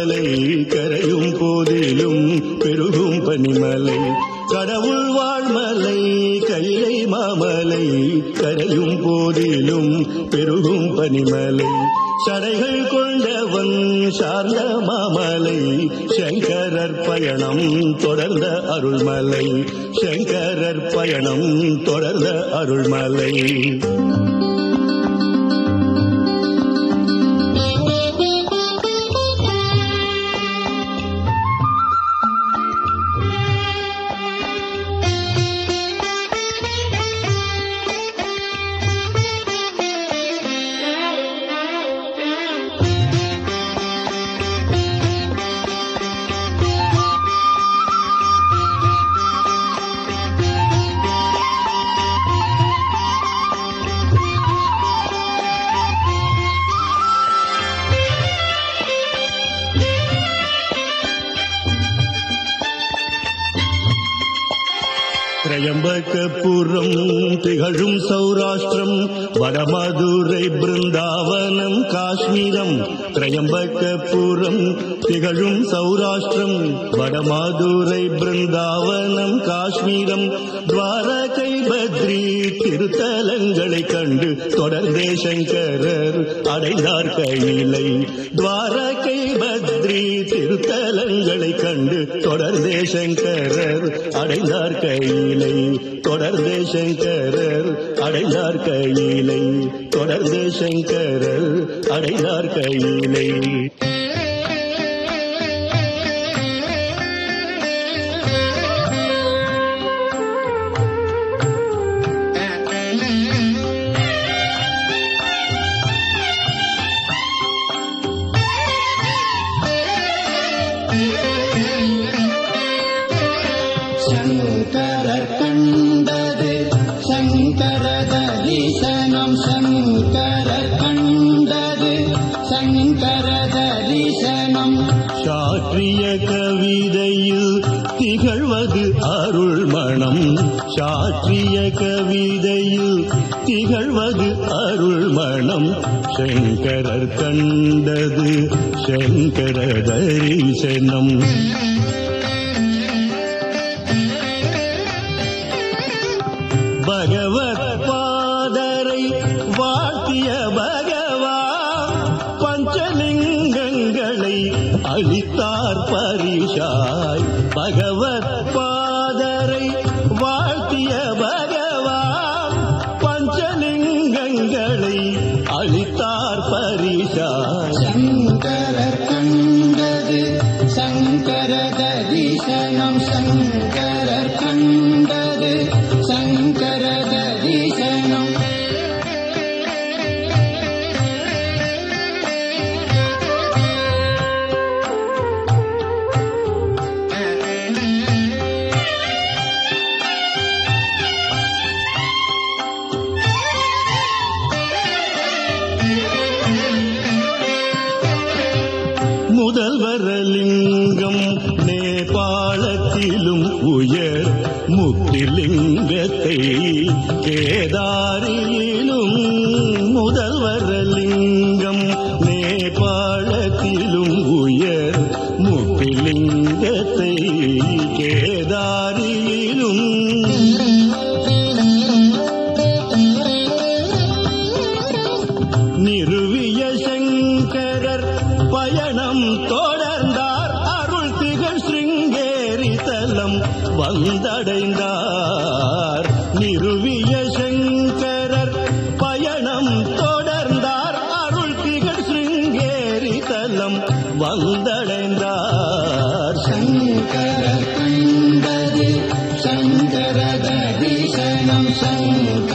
மாமலை கரையும் போதிலும் பெருகும் பனிமலை கடவுள் வாழ்மலை கைலை மாமலை கரையும் போதிலும் பெருகும் பனிமலை சடைகள் கொண்டவன் சார்ந்த மாமலை சங்கரர் பயணம் தொடர்ந்த அருள்மலை சங்கரர் பயணம் தொடர்ந்த அருள்மலை திரையம்பகபுரம் திகழும் சௌராஷ்டிரம் வடமதுரை பிருந்தாவனம் காஷ்மீரம் திரையம்பகபுரம் திகழும் சௌராஷ்டிரம் வடமதுரை பிருந்தாவனம் காஷ்மீரம் துவாரகை பத்ரி திருத்தலங்களை கண்டு தொடர்ந்தே சங்கரர் அடைந்தார் கையிலை துவாரகை பத்ரி திருத்தலங்களை கண்டு தொடர்ந்தே சங்கரர் அடைந்தார் கையிலை தொடர்ந்தே சங்கரர் அடைந்தார் கையிலை தொடர்ந்தே சங்கரர் அடைந்தார் கையிலை சங்கரர் கண்டது சங்கர தரிசனம் சங்கரர் கண்டது சங்கர தரிசனம் சாற்றிய கவிதையில் திகழ்வது அருள் மணம் சாற்றிய கவிதையில் திகழ்வது அருள் மணம் சங்கரர் கண்டது சங்கர தரிசனம் பகவத் பாதரை வாழ்த்திய பகவா பஞ்சலிங்கங்களை அளித்தார் பரிசாய் பகவத் பாதரை வாழ்த்திய பகவா பஞ்சலிங்கங்களை அளித்தார் பரிசாய் சங்கரர் கண்டது சங்கர தரிசனம் சங்கரர் கண்டது சங்கர தரிசனம் முதல்வரலிங்கம் நேபாளத்திலும் உயர் முக்திலிங்கத்தை கேதாரியிலும் முதல்வரலிங்கம் நேபாளத்திலும் உயர் முக்திலிங்கத்தை கேதாரியிலும் நிறுவிய சங்கரர் பயணம் தொடர்ந்தார் அருள் திகழ் சிருங்கேரி தலம் வந்தடைந்தார் நிறுவிய சங்கரர் பயணம் தொடர்ந்தார் அருள் திகழ் சிருங்கேரி தலம் வந்தடைந்தார் சங்கர கண்டது சங்கர தரிசனம் சங்கர